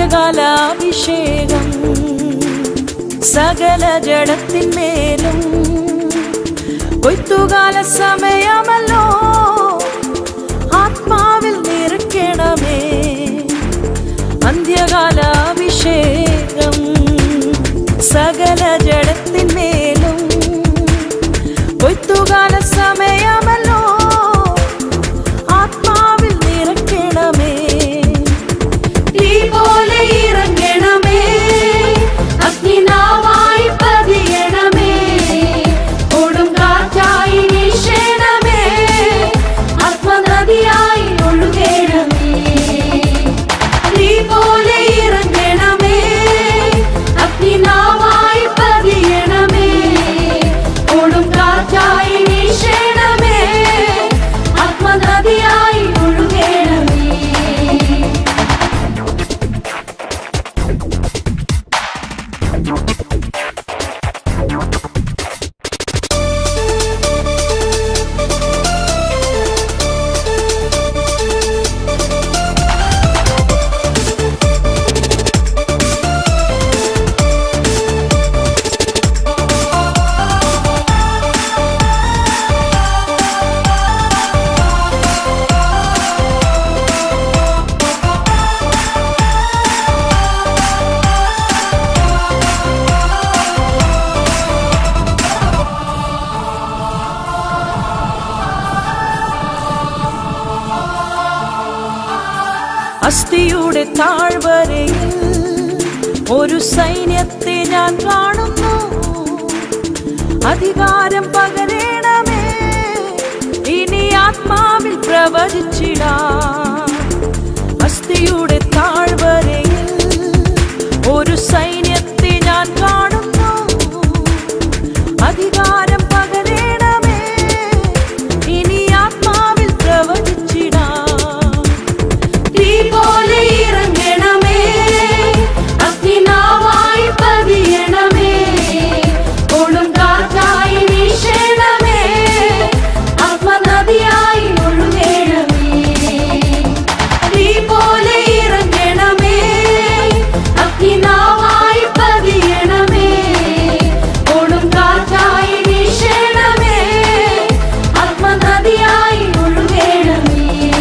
അന്ത്യകാലാഭിഷേകം സകല ജഡത്തിന്മേലും കൊയ്ത്തുകാല സമയമല്ലോ ആത്മാവിൽ നിറയ്ക്കണമേ അന്ത്യകാലാഭിഷേകം സകല ജഡത്തിന്മേലും കൊയ്ത്തുകാല സമയമല്ലോ ആത്മാവിൽ നിറയ്ക്കണമേ തീ പോലെ ഇറങ്ങണമേ അഗ്നിനാവായി പതിയണമേ കൊടും കാറ്റായി വീശണമേ ആത്മനദിയായി ഒഴുകണമേ തീ പോലെ ഇറങ്ങണമേ അഗ്നിനാവായി പതിയണമേ കൊടും കാറ്റായി വീശണമേ ആത്മനദിയായി ഒഴുകണമേ അസ്ഥിയുടെ താഴ്വരയിൽ ഒരു സൈന്യത്തെ ഞാൻ കാണുന്നു അധികാരം പകരണമേ ഇനി ആത്മാവിൽ പ്രവചിച്ചിടാം അസ്ഥിയുടെ താഴ്വരയിൽ ഒരു സൈന്യത്തെ ഞാൻ കാണുന്നു അധികാരം പകരണമേ ഇനി ആത്മാവിൽ പ്രവചിച്ചിടാം തീ പോലെ ഇറങ്ങണമേ അഗ്നിനാവായി പതിയണമേ കൊടും കാറ്റായി വീശണമേ ആത്മനദിയായി ഒഴുകണമേ തീ പോലെ ഇറങ്ങണമേ അഗ്നിനാവായി പതിയണമേ കൊടും കാറ്റായി വീശണമേ ആത്മനദിയായി ഒഴുകണമേ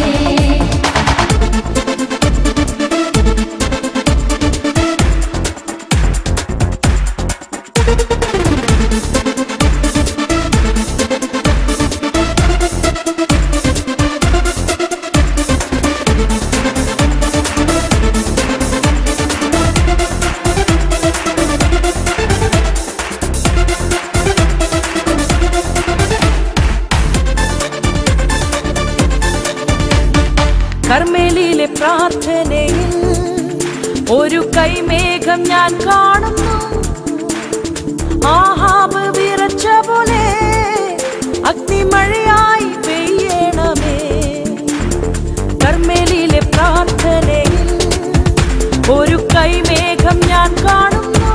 കർമ്മേലിയിലെ പ്രാർത്ഥനയിൽ ഒരു കൈമേഘം ഞാൻ കാണുന്നു ആഹാബ് വിറച്ച പോലെ അഗ്നിമഴയായി പെയ്യണമേ കർമ്മേലിയിലെ പ്രാർത്ഥനയിൽ ഒരു കൈമേഘം ഞാൻ കാണുന്നു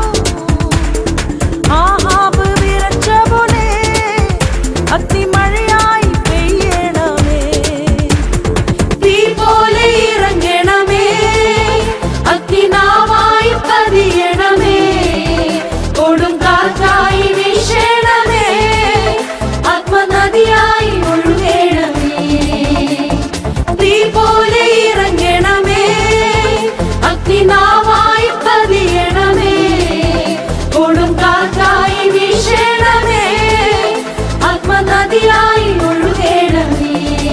ആഹാബ് വിറച്ച പോലെ അഗ്നിമഴയായി പെയ്യണമേ തീ പോലെ ഇറങ്ങണമേ അഗ്നിനാവായി പതിയണമേ കൊടും കാറ്റായി വീശണമേ ആത്മനദിയായി ഒഴുകണമേ തീ പോലെ ഇറങ്ങണമേ അഗ്നിനാവായി പതിയണമേ കൊടും കാറ്റായി വീശണമേ ആത്മനദിയായി ഒഴുകണമേ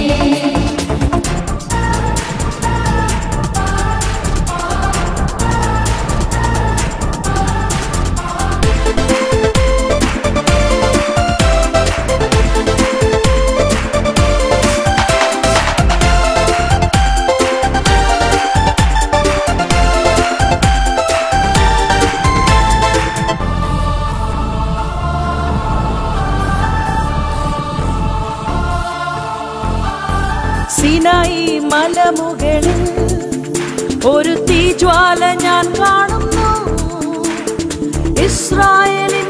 സിനായി മലമുകളിൽ ഒരു തീജ്വാല ഞാൻ കാണുന്നു ഇസ്രായേലിൻ